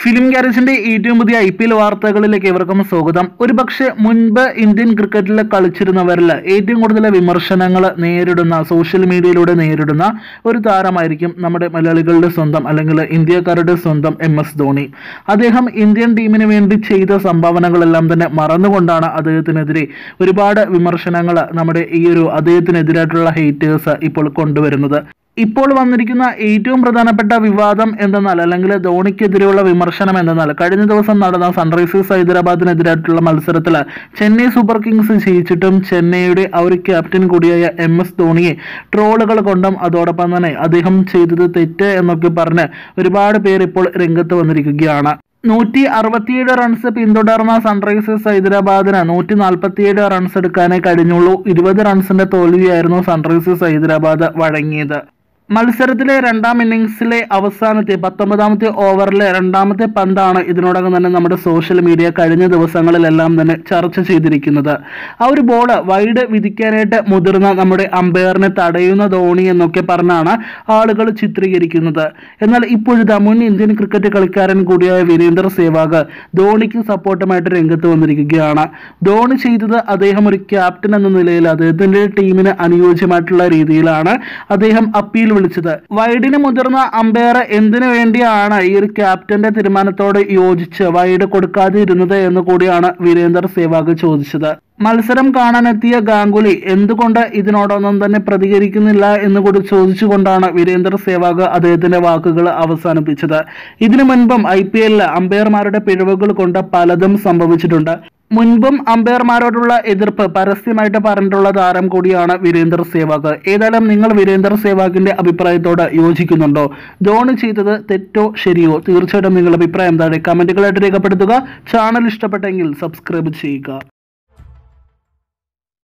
film ഗാരേജിന്റെ ഏറ്റവും പുതിയ I P L വാർത്തകളിലേക്ക് ഇവർക്കും സ്വാഗതം ഒരുപക്ഷെ മുൻപ് ഇന്ത്യൻ ക്രിക്കറ്റിൽ കളിച്ചിരുന്നവരിൽ ഏറ്റവും കൂടുതൽ വിമർശനങ്ങൾ നേരിടുന്ന സോഷ്യൽ മീഡിയയിലൂടെ നേരിടുന്ന ഒരു താരമായിരിക്കും നമ്മുടെ മലയാളികളുടെ സ്വന്തം അല്ലെങ്കിൽ ഇന്ത്യക്കാരുടെ സ്വന്തം എം എസ് ധോണി അദ്ദേഹം ഇന്ത്യൻ ടീമിന് വേണ്ടി ചെയ്ത സംഭാവനകളെല്ലാം തന്നെ മറന്നുകൊണ്ടാണ് അദ്ദേഹത്തിനെതിരെ ഒരുപാട് വിമർശനങ്ങൾ നമ്മുടെ ഈ ഒരു അദ്ദേഹത്തിനെതിരായിട്ടുള്ള ഹേറ്റേഴ്സ് ഇപ്പോൾ കൊണ്ടുവരുന്നത് ഇപ്പോൾ വന്നിരിക്കുന്ന ഏറ്റവും പ്രധാനപ്പെട്ട വിവാദം എന്തെന്നാൽ അല്ലെങ്കിൽ ധോണിക്കെതിരെയുള്ള വിമർശനം എന്തെന്നാൽ കഴിഞ്ഞ ദിവസം നടന്ന സൺറൈസേഴ്സ് ഹൈദരാബാദിനെതിരായിട്ടുള്ള മത്സരത്തിൽ ചെന്നൈ സൂപ്പർ കിങ്സ് ജയിച്ചിട്ടും ചെന്നൈയുടെ ആ ഒരു ക്യാപ്റ്റൻ കൂടിയായ എം എസ് ധോണിയെ ട്രോളുകൾ കൊണ്ടും അതോടൊപ്പം തന്നെ അദ്ദേഹം ചെയ്തത് തെറ്റ് എന്നൊക്കെ പറഞ്ഞ് ഒരുപാട് പേർ ഇപ്പോൾ രംഗത്ത് വന്നിരിക്കുകയാണ് നൂറ്റി അറുപത്തിയേഴ് റൺസ് പിന്തുടർന്ന സൺറൈസേഴ്സ് ഹൈദരാബാദിന് നൂറ്റി നാൽപ്പത്തിയേഴ് റൺസ് എടുക്കാനേ കഴിഞ്ഞുള്ളൂ ഇരുപത് റൺസിന്റെ തോൽവിയായിരുന്നു സൺറൈസേഴ്സ് ഹൈദരാബാദ് വഴങ്ങിയത് മത്സരത്തിലെ രണ്ടാം ഇന്നിങ്സിലെ അവസാനത്തെ പത്തൊമ്പതാമത്തെ ഓവറിലെ രണ്ടാമത്തെ പന്താണ് ഇതിനോടകം തന്നെ നമ്മുടെ സോഷ്യൽ മീഡിയ കഴിഞ്ഞ ദിവസങ്ങളിലെല്ലാം തന്നെ ചർച്ച ചെയ്തിരിക്കുന്നത് ആ ഒരു ബോള് വൈഡ് വിധിക്കാനായിട്ട് മുതിർന്ന നമ്മുടെ അമ്പയറിനെ തടയുന്ന ധോണി എന്നൊക്കെ പറഞ്ഞാണ് ആളുകൾ ചിത്രീകരിക്കുന്നത് എന്നാൽ ഇപ്പോഴിതാ മുൻ ഇന്ത്യൻ ക്രിക്കറ്റ് കളിക്കാരൻ കൂടിയായ വീരേന്ദർ സേവാഗ് ധോണിക്ക് സപ്പോർട്ടുമായിട്ട് രംഗത്ത് വന്നിരിക്കുകയാണ് ധോണി ചെയ്തത് അദ്ദേഹം ഒരു ക്യാപ്റ്റൻ എന്ന നിലയിൽ അദ്ദേഹത്തിന്റെ ടീമിന് അനുയോജ്യമായിട്ടുള്ള രീതിയിലാണ് അദ്ദേഹം അപ്പീൽ വിളിച്ചത് വൈഡിന് മുതിർന്ന അമ്പയർ എന്തിനു വേണ്ടിയാണ് ഈ ഒരു ക്യാപ്റ്റന്റെ തീരുമാനത്തോട് യോജിച്ച് വൈഡ് കൊടുക്കാതെ ഇരുന്നത് എന്ന് കൂടിയാണ് വീരേന്ദർ സേവാഗ് ചോദിച്ചത് മത്സരം കാണാനെത്തിയ ഗാംഗുലി എന്തുകൊണ്ട് ഇതിനോടൊന്നും തന്നെ പ്രതികരിക്കുന്നില്ല എന്ന് കൂടി ചോദിച്ചുകൊണ്ടാണ് വീരേന്ദർ സേവാഗ് അദ്ദേഹത്തിന്റെ വാക്കുകൾ അവസാനിപ്പിച്ചത് ഇതിനു മുൻപും ഐ പി എല്ലിൽ അമ്പയർമാരുടെ പിഴവുകൾ കൊണ്ട് പലതും സംഭവിച്ചിട്ടുണ്ട് മുൻപും അമ്പയർമാരോടുള്ള എതിർപ്പ് പരസ്യമായിട്ട് പറഞ്ഞിട്ടുള്ള താരം കൂടിയാണ് വീരേന്ദർ സേവാഗ് ഏതായാലും നിങ്ങൾ വീരേന്ദർ സേവാഗിന്റെ അഭിപ്രായത്തോട് യോജിക്കുന്നുണ്ടോ ധോണി ചെയ്തത് തെറ്റോ ശരിയോ തീർച്ചയായിട്ടും നിങ്ങളുടെ അഭിപ്രായം താഴെ കമന്റുകളായിട്ട് രേഖപ്പെടുത്തുക ചാനൽ ഇഷ്ടപ്പെട്ടെങ്കിൽ സബ്സ്ക്രൈബ് ചെയ്യുക